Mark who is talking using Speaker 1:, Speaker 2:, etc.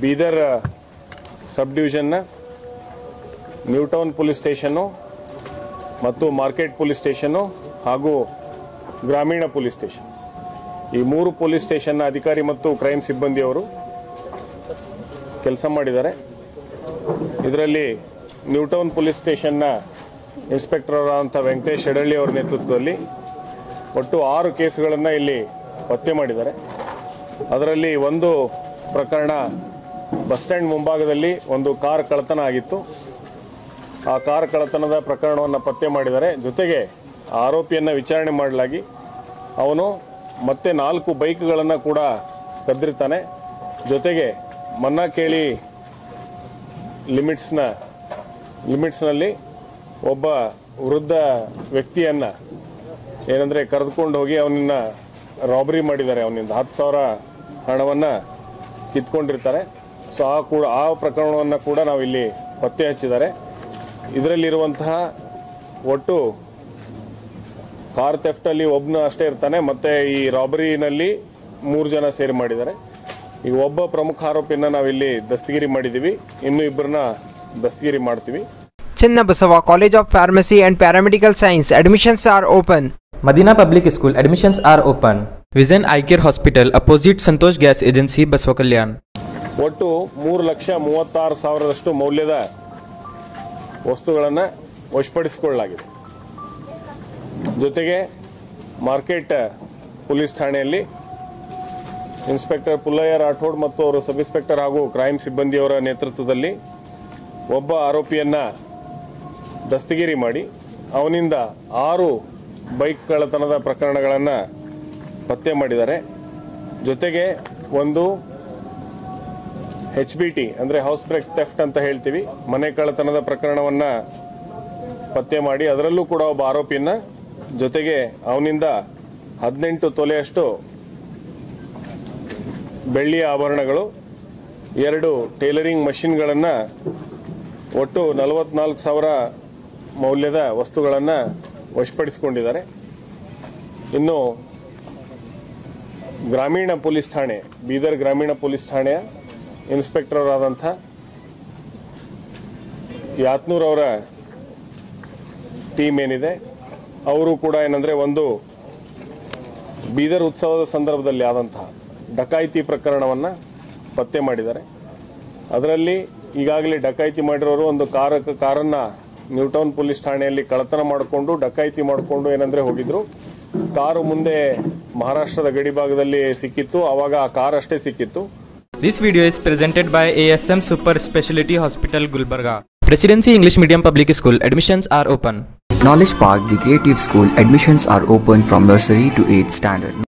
Speaker 1: Bidar sub ಡಿವಿಷನ್ನ New Town police station ಮತ್ತು market police station ಹಾಗೂ ಗ್ರಾಮೀಣ ಪೊಲೀಸ್ ಸ್ಟೇಷನ್ ಈ ಮೂರು ಪೊಲೀಸ್ ಸ್ಟೇಷನ್ನ ಅಧಿಕಾರಿ ಮತ್ತು ಕ್ರೈಮ್ ಸಿಬ್ಬಂದಿಯವರು ಕೆಲಸ ಮಾಡಿದ್ದಾರೆ ಇದರಲ್ಲಿ ನ್ಯೂಟೌನ್ ಪೊಲೀಸ್ ಸ್ಟೇಷನ್ನ ಇನ್ಸ್ಪೆಕ್ಟರ್ ಆದಂಥ ವೆಂಕಟೇಶ್ ಎಡಳ್ಳಿ ಅವರ ನೇತೃತ್ವದಲ್ಲಿ ಒಟ್ಟು ಆರು ಕೇಸ್ಗಳನ್ನು ಇಲ್ಲಿ ಪತ್ತೆ ಮಾಡಿದ್ದಾರೆ ಅದರಲ್ಲಿ ಒಂದು ಪ್ರಕರಣ ಬಸ್ ಸ್ಟ್ಯಾಂಡ್ ಮುಂಭಾಗದಲ್ಲಿ ಒಂದು ಕಾರ್ ಕಳ್ಳತನ ಆಗಿತ್ತು ಆ ಕಾರ್ ಕಳ್ಳತನದ ಪ್ರಕರಣವನ್ನು ಪತ್ತೆ ಮಾಡಿದ್ದಾರೆ ಜೊತೆಗೆ ಆ ಆರೋಪಿಯನ್ನು ವಿಚಾರಣೆ ಮಾಡಲಾಗಿ ಅವನು ಮತ್ತೆ ನಾಲ್ಕು ಬೈಕ್ಗಳನ್ನು ಕೂಡ ಕದ್ದಿರ್ತಾನೆ ಜೊತೆಗೆ ಮನ್ನಾ ಕೇಳಿ ಲಿಮಿಟ್ಸ್ನ ಲಿಮಿಟ್ಸ್ನಲ್ಲಿ ಒಬ್ಬ ವೃದ್ಧ ವ್ಯಕ್ತಿಯನ್ನು ಏನಂದರೆ ಕರೆದುಕೊಂಡು ಹೋಗಿ ಅವನನ್ನ ರಾಬರಿ ಮಾಡಿದ್ದಾರೆ ಅವನಿಂದ ಹತ್ತು ಸಾವಿರ ಹಣವನ್ನು ಕಿತ್ಕೊಂಡಿರ್ತಾರೆ ಸೊ ಆ ಕೂಡ ಆ ಪ್ರಕರಣವನ್ನು ಕೂಡ ನಾವು ಇಲ್ಲಿ ಪತ್ತೆ ಹಚ್ಚಿದ್ದಾರೆ ಇದರಲ್ಲಿರುವಂತಹ ಒಟ್ಟು ಕಾರ್ ಥೆಫ್ಟಲ್ಲಿ ಒಬ್ಬನ ಅಷ್ಟೇ ಇರ್ತಾನೆ ಮತ್ತು ಈ ರಾಬರಿನಲ್ಲಿ ಮೂರು ಜನ ಸೇರಿ ಮಾಡಿದ್ದಾರೆ ಈಗ ಒಬ್ಬ ಪ್ರಮುಖ ಆರೋಪಿನ ನಾವಿಲ್ಲಿ ದಸ್ತಗಿರಿ ಮಾಡಿದ್ದೀವಿ ಇನ್ನೂ ಇಬ್ಬರನ್ನ ದಸ್ತಗಿರಿ ಮಾಡ್ತೀವಿ
Speaker 2: Chennabasava College of Pharmacy and Paramedical Science admissions are open.
Speaker 3: Madina Public School admissions are open. Vision Eye Care Hospital opposite Santosh Gas Agency Basvakalyan.
Speaker 1: ಒಟ್ಟು ಮೂರು ಲಕ್ಷ ಮೂವತ್ತಾರು ಸಾವಿರದಷ್ಟು ಮೌಲ್ಯದ ವಸ್ತುಗಳನ್ನು ವಶಪಡಿಸಿಕೊಳ್ಳಲಾಗಿದೆ ಜೊತೆಗೆ ಮಾರ್ಕೆಟ್ ಪೊಲೀಸ್ ಠಾಣೆಯಲ್ಲಿ ಇನ್ಸ್ಪೆಕ್ಟರ್ ಪುಲ್ಲಯ್ಯ ರಾಠೋಡ್ ಮತ್ತು ಅವರು ಸಬ್ ಇನ್ಸ್ಪೆಕ್ಟರ್ ಹಾಗೂ ಕ್ರೈಮ್ ಸಿಬ್ಬಂದಿಯವರ ನೇತೃತ್ವದಲ್ಲಿ ಒಬ್ಬ ಆರೋಪಿಯನ್ನ ದಸ್ತಗಿರಿ ಮಾಡಿ ಅವನಿಂದ ಆರು ಬೈಕ್ ಕಳ್ಳತನದ ಪ್ರಕರಣಗಳನ್ನು ಪತ್ತೆ ಮಾಡಿದ್ದಾರೆ ಜೊತೆಗೆ ಒಂದು ಹೆಚ್ ಬಿ ಟಿ ಅಂದರೆ ಹೌಸ್ ಬ್ರೇಕ್ ಥೆಫ್ಟ್ ಅಂತ ಹೇಳ್ತೀವಿ ಮನೆ ಕಳ್ಳತನದ ಪ್ರಕರಣವನ್ನು ಪತ್ತೆ ಮಾಡಿ ಅದರಲ್ಲೂ ಕೂಡ ಒಬ್ಬ ಆರೋಪಿಯನ್ನ ಜೊತೆಗೆ ಅವನಿಂದ ಹದಿನೆಂಟು ತೊಲೆಯಷ್ಟು ಬೆಳ್ಳಿಯ ಆಭರಣಗಳು ಎರಡು ಟೇಲರಿಂಗ್ ಮಷಿನ್ಗಳನ್ನು ಒಟ್ಟು ನಲವತ್ನಾಲ್ಕು ಸಾವಿರ ಮೌಲ್ಯದ ವಸ್ತುಗಳನ್ನು ವಶಪಡಿಸಿಕೊಂಡಿದ್ದಾರೆ ಇನ್ನು ಗ್ರಾಮೀಣ ಪೊಲೀಸ್ ಠಾಣೆ ಬೀದರ್ ಗ್ರಾಮೀಣ ಪೊಲೀಸ್ ಠಾಣೆಯ ಇನ್ಸ್ಪೆಕ್ಟರ್ ಆದಂಥ ಯಾತ್ನೂರ್ ಅವರ ಟೀಮ್ ಏನಿದೆ ಅವರು ಕೂಡ ಏನಂದರೆ ಒಂದು ಬೀದರ್ ಉತ್ಸವದ ಸಂದರ್ಭದಲ್ಲಿ ಆದಂತಹ ಡಕಾಯಿತಿ ಪ್ರಕರಣವನ್ನು ಪತ್ತೆ ಮಾಡಿದ್ದಾರೆ ಅದರಲ್ಲಿ ಈಗಾಗಲೇ ಡಕಾಯಿತಿ ಮಾಡಿರೋರು ಒಂದು ಕಾರ ಕಾರನ್ನು ನ್ಯೂಟೌನ್ ಪೊಲೀಸ್ ಠಾಣೆಯಲ್ಲಿ ಕಳ್ಳತನ ಮಾಡಿಕೊಂಡು ಡಕಾಯಿತಿ ಮಾಡಿಕೊಂಡು ಏನಂದರೆ ಹೋಗಿದ್ರು ಕಾರು ಮುಂದೆ ಮಹಾರಾಷ್ಟ್ರದ ಗಡಿ ಭಾಗದಲ್ಲಿ ಸಿಕ್ಕಿತ್ತು ಆವಾಗ ಆ ಕಾರ್ ಅಷ್ಟೇ ಸಿಕ್ಕಿತ್ತು
Speaker 3: This video is presented by ASM Super Speciality Hospital Gulbarga. Presidency English Medium Public School admissions are open.
Speaker 4: Knowledge Park, the creative school, admissions are open from nursery to 8th standard.